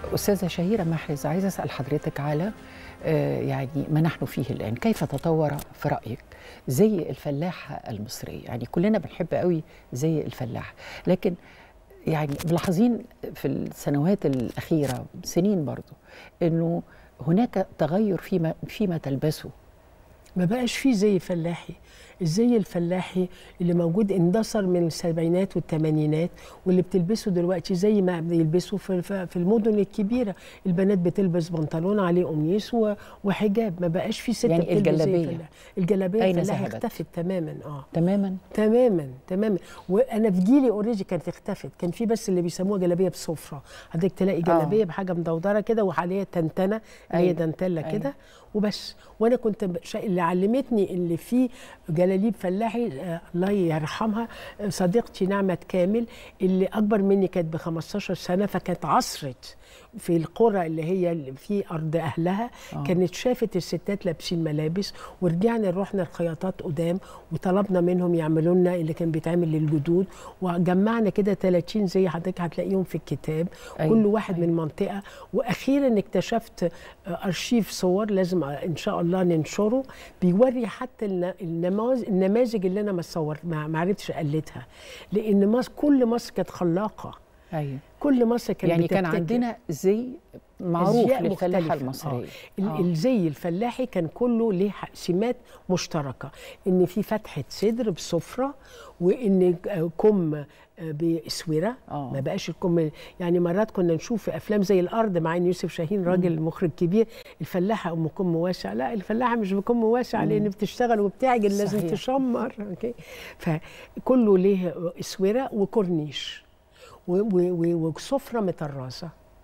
أستاذة شهيرة محرز عايزة أسأل حضرتك على آه، يعني ما نحن فيه الآن كيف تطور في رأيك زي الفلاحة المصرية يعني كلنا بنحب قوي زي الفلاح لكن يعني ملاحظين في السنوات الأخيرة سنين برضو أنه هناك تغير فيما فيما تلبسه ما بقاش فيه زي فلاحي الزي الفلاحي اللي موجود اندثر من السبعينات والثمانينات واللي بتلبسه دلوقتي زي ما بيلبسوا في في المدن الكبيره البنات بتلبس بنطلون عليه قميص و- وحجاب ما بقاش فيه ست يعني بتلبس زي الجلابية. الفلاح. الجلابيه أين الفلاحي ذهبت؟ اختفت تماما اه تماما تماما تماما وانا في جيلي اوريدي كانت اختفت كان في بس اللي بيسموها جلابيه بصفره حضرتك تلاقي جلابيه بحاجه مدودره كده وعليها تنتنه اللي هي أيوة. دانتيلا أيوة. كده وبس وانا كنت ب- شا- اللي علمتني اللي فيه جلاليب فلاحي آه الله يرحمها آه، صديقتي نعمه كامل اللي اكبر مني كانت ب 15 سنه فكانت عصرت في القرى اللي هي اللي في ارض اهلها آه. كانت شافت الستات لابسين ملابس ورجعنا رحنا الخياطات قدام وطلبنا منهم يعملوا لنا اللي كان بيتعمل للجدود وجمعنا كده 30 زي حضرتك هتلاقيهم في الكتاب أيوة. كل واحد أيوة. من منطقه واخيرا اكتشفت آه، ارشيف صور لازم آه، ان شاء الله ننشره بيوري حتى الن- النماذج النماذج اللي انا ما صور ما ما عرفتش اقلدها لان مصر كل مصر كانت خلاقه أيوة كل مصر كانت يعني كان بتبتكر. عندنا زي معروف أزياء للفلاحة مختلفة. المصرية ال- آه. الزي الفلاحي كان كله ليه ح- سمات مشتركه ان في فتحه صدر بسفره وان ك- كم آه، باسوره آه. ما بقاش الكم يعني مرات كنا نشوف في افلام زي الارض مع ان يوسف شاهين راجل مخرج كبير الفلاحه ام كم واسع لا الفلاحه مش بكم واسع لان بتشتغل وبتعجن لازم صحيح. تشمر اوكي فكله ليه اسوره وكورنيش و- و- و- وسفره مطرازه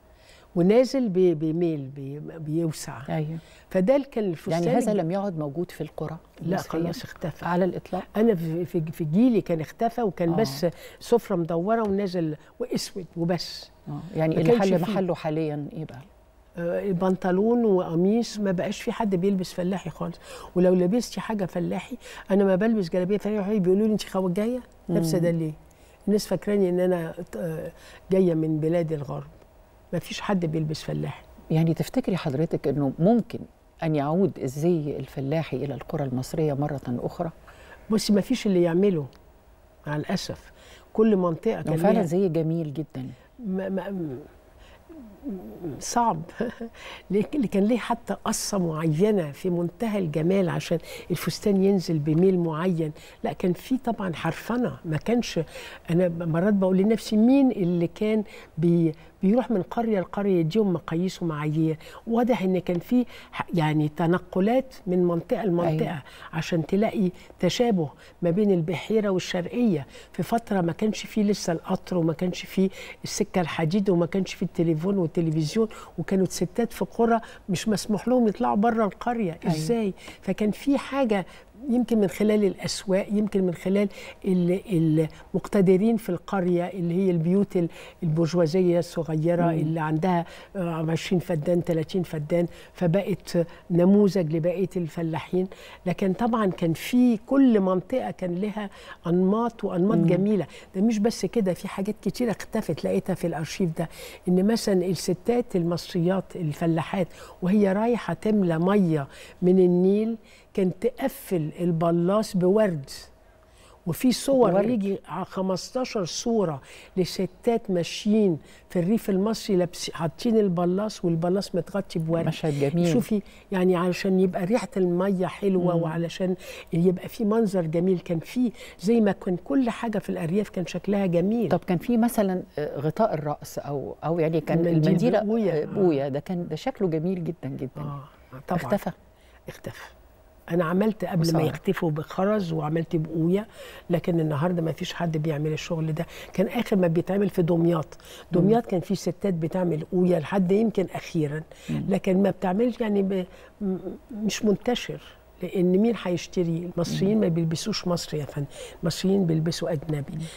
ونازل ب- بميل بي- بيوسع أيوة فده كان الفستان يعني هذا الج- لم يعد موجود في القرى لا المصرية خلاص اختفى على الإطلاق انا في في في جيلي كان اختفى وكان آه. بس سفره مدوره ونازل واسود وبس آه. يعني ما اللي كانش حل فيه. محله حاليا إيه بقى آه، بنطلون وقميص ما بقاش في حد بيلبس فلاحي خالص ولو لبستي حاجه فلاحي انا ما بلبس جلابيه فلاحي بيقولوا لي انت خواجايه لابسه ده ليه الناس فاكراني ان انا آه، جايه من بلاد الغرب ما فيش حد بيلبس فلاحي يعني تفتكري حضرتك أنه ممكن أن يعود الزي الفلاحي إلى القرى المصرية مرة أخرى بصي ما فيش اللي يعمله مع الاسف كل منطقه لأنه كان فعلا ليها زي جميل جدا ما ما م- صعب ليه- اللي كان ليه حتى قصة معينة في منتهى الجمال عشان الفستان ينزل بميل معين لا كان في طبعا حرفنة ما كانش أنا مرات بقول لنفسي مين اللي كان بي بيروح من قرية لقرية يديهم مقاييس ومعايير واضح ان كان في ح- يعني تنقلات من منطقة لمنطقة أيوة. أيوة. عشان تلاقي تشابه ما بين البحيرة والشرقية في فترة ما كانش فيه لسه القطر وما كانش فيه السكة الحديد وما كانش فيه التليفون والتلفزيون وكانوا الستات في قرى مش مسموح لهم يطلعوا بره القرية أيوة. ازاي فكان في حاجة يمكن من خلال الأسواق يمكن من خلال ال- المقتدرين في القرية اللي هي البيوت ال- البرجوازية الصغيرة مم. اللي عندها آه، 20 فدان 30 فدان فبقت نموذج لبقية الفلاحين لكن طبعا كان في كل منطقة كان لها أنماط وأنماط مم. جميلة ده مش بس كده في حاجات كتيرة اختفت لقيتها في الأرشيف ده إن مثلا الستات المصريات الفلاحات وهي رايحة تملى مية من النيل كانت تقفل البلاص بورد وفي صور ورد. يجي ع- 15 صوره لستات ماشيين في الريف المصري لابس حاطين البلاص والبلاص متغطي بورد مشهد جميل شوفي يعني علشان يبقى ريحه الميه حلوه مم. وعلشان يبقى في منظر جميل كان في زي ما كان كل حاجه في الارياف كان شكلها جميل طب كان في مثلا آه، غطاء الرأس أو أو يعني كان المنديل المنديل بقوية. آه، بويا ده كان ده شكله جميل جدا جدا اه طبعا اختفى اختفى انا عملت قبل ما بصراحة. يختفوا بخرز وعملت بقويه لكن النهارده ما فيش حد بيعمل الشغل ده كان اخر ما بيتعمل في دمياط دمياط كان في ستات بتعمل قويه لحد يمكن اخيرا لكن ما بتعملش يعني ب... م- مش منتشر لان مين هيشتري المصريين ما بيلبسوش مصري يا فندم المصريين بيلبسوا اجنبي